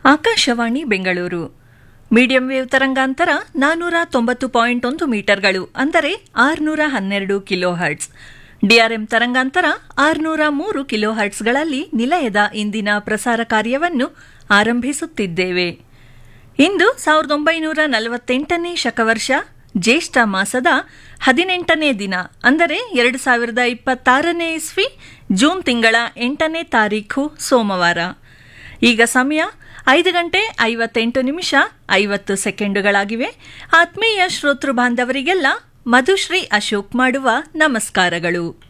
Akashvani Bengaluru medium wave ತರಂಗಾಂತರ ನಾನ್ನೂರ ತೊಂಬತ್ತು ಪಾಯಿಂಟ್ ಒಂದು ಮೀಟರ್ಗಳು ಅಂದರೆ ಆರುನೂರ ಹನ್ನೆರಡು ಕಿಲೋ ಹರ್ಟ್ಸ್ ಡಿಆರ್ಎಂ ತರಂಗಾಂತರ ಆರುನೂರ ಮೂರು ಕಿಲೋ ಹರ್ಟ್ಸ್ಗಳಲ್ಲಿ ನಿಲಯದ ಇಂದಿನ ಪ್ರಸಾರ ಕಾರ್ಯವನ್ನು ಆರಂಭಿಸುತ್ತಿದ್ದೇವೆ ಇಂದು ಸಾವಿರದ ಒಂಬೈನೂರ ನಲವತ್ತೆಂಟನೇ ಶಕವರ್ಷ ಜ್ಯೇಷ್ಠ ಮಾಸದ ಹದಿನೆಂಟನೇ ದಿನ ಅಂದರೆ ಎರಡು ಸಾವಿರದ ಇಪ್ಪತ್ತಾರನೇ ಇಸ್ವಿ ಜೂನ್ ತಿಂಗಳ ಎಂಟನೇ ತಾರೀಖು ಸೋಮವಾರ ಈಗ ಸಮಯ ಐದು ಗಂಟೆ ಐವತ್ತೆಂಟು ನಿಮಿಷ ಐವತ್ತು ಸೆಕೆಂಡುಗಳಾಗಿವೆ ಆತ್ಮೀಯ ಶ್ರೋತೃ ಬಾಂಧವರಿಗೆಲ್ಲ ಮಧುಶ್ರೀ ಅಶೋಕ್ ಮಾಡುವ ನಮಸ್ಕಾರಗಳು